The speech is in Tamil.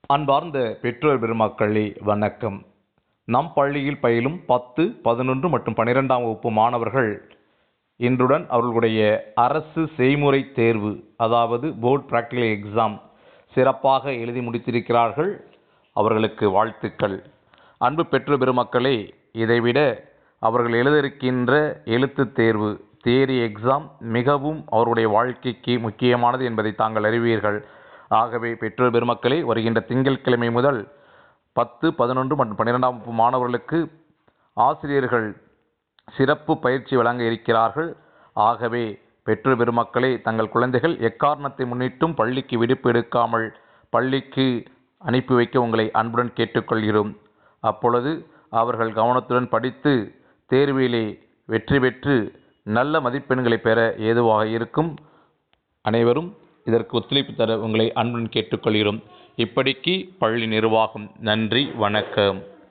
அன்பார்ந்த பெற்றோர் பெருமக்களே வணக்கம் நம் பள்ளியில் பயிலும் பத்து பதினொன்று மற்றும் பன்னிரெண்டாம் வகுப்பு மாணவர்கள் இன்றுடன் அவர்களுடைய அரசு செய்முறை தேர்வு அதாவது போர்ட் பிராக்டிகல் எக்ஸாம் சிறப்பாக எழுதி முடித்திருக்கிறார்கள் அவர்களுக்கு வாழ்த்துக்கள் அன்பு பெற்றோர் பெருமக்களே இதைவிட அவர்கள் எழுத இருக்கின்ற எழுத்துத் தேர்வு தியரி எக்ஸாம் மிகவும் அவருடைய வாழ்க்கைக்கு முக்கியமானது என்பதை தாங்கள் அறிவீர்கள் ஆகவே பெற்றோர் பெருமக்களே வருகின்ற திங்கட்கிழமை முதல் பத்து பதினொன்று மற்றும் பன்னிரெண்டாம் வகுப்பு மாணவர்களுக்கு ஆசிரியர்கள் சிறப்பு பயிற்சி வழங்க இருக்கிறார்கள் ஆகவே பெற்றோர் பெருமக்களே தங்கள் குழந்தைகள் எக்காரணத்தை முன்னிட்டும் பள்ளிக்கு விடுப்பு எடுக்காமல் பள்ளிக்கு அனுப்பி வைக்க உங்களை அன்புடன் கேட்டுக்கொள்கிறோம் அப்பொழுது அவர்கள் கவனத்துடன் படித்து தேர்விலே வெற்றி பெற்று நல்ல மதிப்பெண்களை பெற ஏதுவாக இருக்கும் அனைவரும் இதற்கு ஒத்துழைப்பு தர உங்களை அன்புடன் கேட்டுக்கொள்கிறோம் இப்படிக்கு பள்ளி நிர்வாகம் நன்றி வணக்கம்